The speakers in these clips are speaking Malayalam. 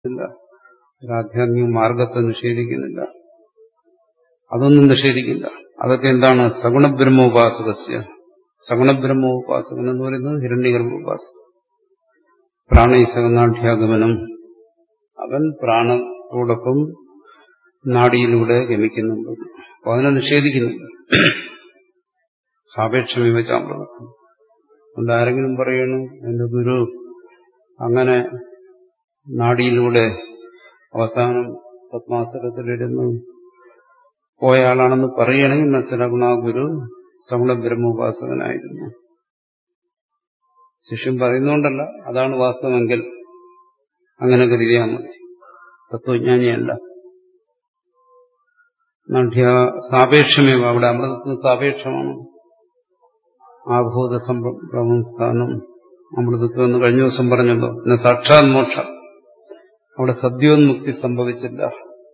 ഇല്ല ഒരു ആധ്യാത്മിക മാർഗത്തെ നിഷേധിക്കുന്നില്ല അതൊന്നും നിഷേധിക്കില്ല അതൊക്കെ എന്താണ് സഗുണബ്രഹ്മോപാസകസ്യ സഗുണബ്രഹ്മോപാസകൻ എന്ന് പറയുന്നത് ഹിരണ്യഗർഭോപാസകൻ പ്രാണൈസകനാഠ്യാഗമനം അവൻ പ്രാണത്തോടൊപ്പം നാടിയിലൂടെ ഗമിക്കുന്നുണ്ട് അപ്പൊ അതിനെ നിഷേധിക്കുന്നില്ല സാപേക്ഷമിവ ചാമ്പളക്കും അതുകൊണ്ട് ആരെങ്കിലും പറയണു എന്റെ ഗുരു അങ്ങനെ നാടിയിലൂടെ അവസാനം പത്മാസനത്തിലിരുന്ന് പോയ ആളാണെന്ന് പറയുകയാണെങ്കിൽ മനസ്സിലാക്കുന്ന ആ ഗുരു സഗുണ ബ്രഹ്മോപാസകനായിരുന്നു ശിഷ്യൻ പറയുന്നുകൊണ്ടല്ല അതാണ് വാസ്തവമെങ്കിൽ അങ്ങനെ കരുതിയാൽ മതി തത്വജ്ഞാനിയല്ല നഠ്യ സാപേക്ഷമേവ അവിടെ അമൃതത്തിന് സാപേക്ഷമാണ് ആഭൂത സംഭ്രമം സ്ഥാനം അമൃതത്വം എന്ന് കഴിഞ്ഞ ദിവസം പറഞ്ഞല്ലോ പിന്നെ സാക്ഷാത് മോക്ഷ അവിടെ സദ്യോന്മുക്തി സംഭവിച്ചില്ല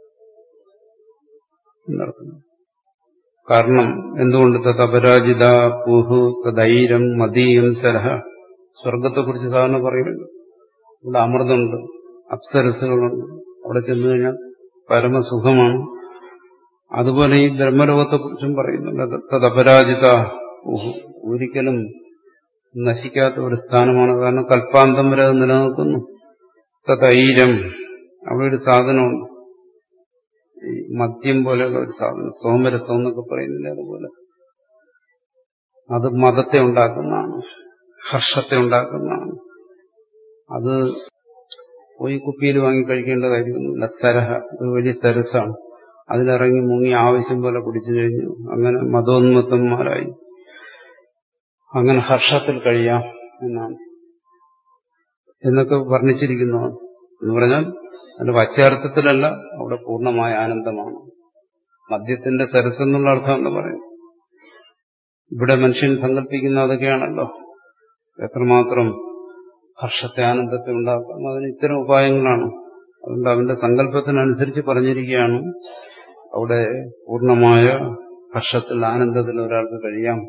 എന്നർത്ഥം കാരണം എന്തുകൊണ്ട് തത് അപരാജിത പൂഹു തദൈരം മദീയം സരഹ സ്വർഗത്തെക്കുറിച്ച് സാധാരണ പറയുമല്ലോ ഇവിടെ അമൃതമുണ്ട് അപ്സരസുകളുണ്ട് അവിടെ ചെന്നു കഴിഞ്ഞാൽ പരമസുഖമാണ് അതുപോലെ ഈ ബ്രഹ്മലോകത്തെക്കുറിച്ചും പറയുന്നുണ്ട് തദപരാജിത ഊഹു ഒരിക്കലും നശിക്കാത്ത ഒരു സ്ഥാനമാണ് കാരണം കൽപ്പാന്തം വരെ അത് നിലനിൽക്കുന്നു തൈരം അവിടെ ഒരു സാധനമുണ്ട് ഈ മദ്യം പോലെയുള്ള ഒരു സാധനം സോമരസം എന്നൊക്കെ പറയുന്നില്ല അതുപോലെ അത് മതത്തെ ഉണ്ടാക്കുന്നതാണ് ഹർഷത്തെ ഉണ്ടാക്കുന്നതാണ് അത് പോയി കുപ്പിയിൽ വാങ്ങി കഴിക്കേണ്ട കാര്യമൊന്നുമില്ല സരഹ ഒരു വലിയ സരസാണ് അതിലിറങ്ങി മുങ്ങി ആവശ്യം പോലെ കുടിച്ചു കഴിഞ്ഞു അങ്ങനെ മതോന്മത്തന്മാരായി അങ്ങനെ ഹർഷത്തിൽ കഴിയാം എന്നാണ് എന്നൊക്കെ വർണ്ണിച്ചിരിക്കുന്നു എന്ന് പറഞ്ഞാൽ അതിന്റെ വച്ചാർത്ഥത്തിലല്ല അവിടെ പൂർണ്ണമായ ആനന്ദമാണ് മദ്യത്തിന്റെ സരസെന്നുള്ള അർത്ഥം എന്ന് പറയും ഇവിടെ മനുഷ്യൻ സങ്കല്പിക്കുന്ന അതൊക്കെയാണല്ലോ എത്രമാത്രം ഹർഷത്തെ ആനന്ദത്തെ ഉണ്ടാക്കാം അതിന് ഇത്തരം ഉപായങ്ങളാണ് അതുകൊണ്ട് അവന്റെ സങ്കല്പത്തിനനുസരിച്ച് പറഞ്ഞിരിക്കുകയാണ് അവിടെ പൂർണ്ണമായ ഹർഷത്തിൽ ആനന്ദത്തിൽ ഒരാൾക്ക് കഴിയാം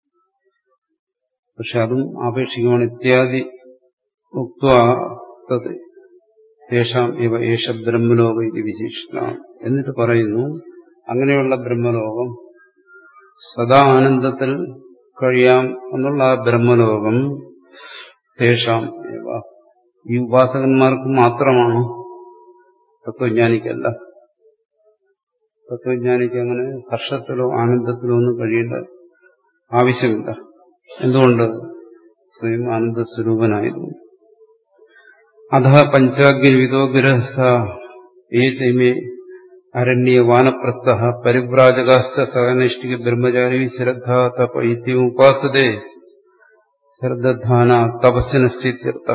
പക്ഷെ അതും ആപേക്ഷികമാണ് ഇത്യാദി ഉക്തത് യേശാം ഇവ യേശ ബ്രഹ്മലോക ഇത് വിശേഷിത എന്നിട്ട് പറയുന്നു അങ്ങനെയുള്ള ബ്രഹ്മലോകം സദാ ആനന്ദത്തിൽ കഴിയാം എന്നുള്ള ആ ബ്രഹ്മലോകം തേഷാം ഏവ ഈ ഉപാസകന്മാർക്ക് മാത്രമാണ് തത്വജ്ഞാനിക്കല്ല തത്വജ്ഞാനിക്ക് അങ്ങനെ ഹർഷത്തിലോ ആനന്ദത്തിലോ ഒന്നും കഴിയേണ്ട ആവശ്യമില്ല എന്തുകൊണ്ട് സ്വയം ആനന്ദ സ്വരൂപനായിരുന്നു അധ പഞ്ചാഗ്നിവിദോ ഗൃഹസ്ഥ ഏ ചൈമേ അരണ്യ വാനപ്രസ്ഥ പരിവ്രാജകാശ്ച സഹനൈഷ്ഠിക ബ്രഹ്മചാരി ശ്രദ്ധ തപ ഇത്യുപാസതേ ശ്രദ്ധാന തപസ്സിനശ്ചിത്യർത്ഥ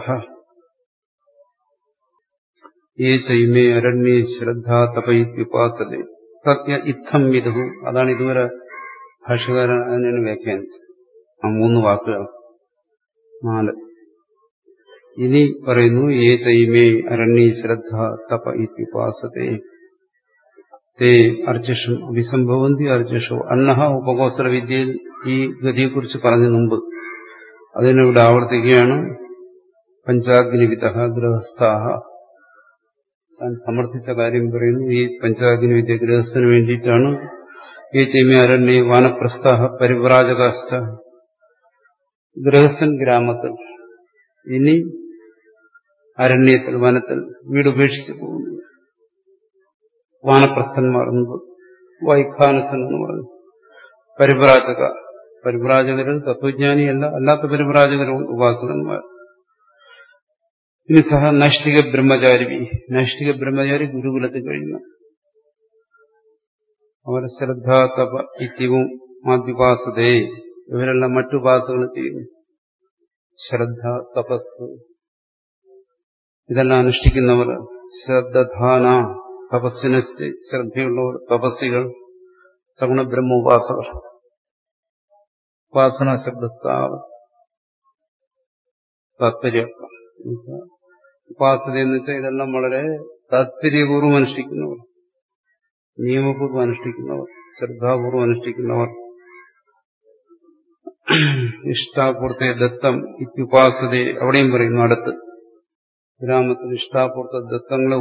ഏ ചൈമേ അരണ്യ ശ്രദ്ധ തപ ഇത്യുപാസതേ സത്യ ഇത്തം വിധു അതാണ് ഇതുവരെ ഭാഷകാരൻ അതിനാണ് വ്യാഖ്യാനിച്ചത് ആ മൂന്ന് വാക്കുകൾ നാല് ഇനി പറയുന്നു ഏ തൈമേ അരണ്യ ശ്രദ്ധ തപ ഇത്യുപാസത്തെ തേ അർച്ചഷം അഭിസംഭവന്തി അർച്ചഷോ അന്നഹ ഉപകോസ്ത്ര വിദ്യയിൽ ഈ ഗതിയെക്കുറിച്ച് പറഞ്ഞു മുമ്പ് അതിനിവിടെ ആവർത്തിക്കുകയാണ് പഞ്ചാഗ്നിവിധ ഗൃഹസ്ഥാഹ താൻ സമർത്ഥിച്ച കാര്യം പറയുന്നു ഈ പഞ്ചാഗ്നി വിദ്യ ഗൃഹസ്ഥന് വേണ്ടിയിട്ടാണ് ഈ ചൈമ അരണ്യ വാനപ്രസ്ഥാഹ പരിവ്രാജകാശ്ച ഗൃഹസ്ഥൻ ഗ്രാമത്തിൽ ഇനി അരണ്യത്തിൽ വനത്തിൽ വീട് ഉപേക്ഷിച്ച് പോകുന്നു വാനപ്രസ്ഥന്മാർ എന്ന് വൈഖാനസൻ എന്ന് പറഞ്ഞു പരിവ്രാജക പരിവ്രാജകരിൽ തത്വജ്ഞാനിയല്ല അല്ലാത്ത പരിവ്രാജകരും ഉപാസകന്മാർ ഇനി സഹ നൈഷ്ഠിക ബ്രഹ്മചാരി നൈഷ്ഠിക ബ്രഹ്മചാരി ഗുരുകുലത്തിൽ കഴിഞ്ഞു അവർ ശ്രദ്ധ തപ ഇത്യവും മാദ്യുപാസതേ ഇവരെല്ലാം മറ്റുപാസകൾ ചെയ്യുന്നു ശ്രദ്ധ തപസ് ഇതെല്ലാം അനുഷ്ഠിക്കുന്നവർ ശ്രദ്ധാന തപസ്സിന് ശ്രദ്ധയുള്ളവർ തപസ്സികൾ സഗുണ ബ്രഹ്മോപാസകർ ഉപാസന ശബ്ദത്താവ് താത്പര്യമൊക്കെ ഉപാസന എന്ന് വെച്ചാൽ ഇതെല്ലാം വളരെ താത്പര്യപൂർവ്വം അനുഷ്ഠിക്കുന്നവർ നിയമപൂർവ്വം അനുഷ്ഠിക്കുന്നവർ ശ്രദ്ധാപൂർവ്വം അനുഷ്ഠിക്കുന്നവർ ഇഷ്ടാപൂർത്തെ ദത്തം ഇത്യുപാസതയെ അവിടെയും പറയുന്നു അടുത്ത് ഗ്രാമത്തിൽ ഇഷ്ടാപൂർത്ത ദത്തങ്ങളെ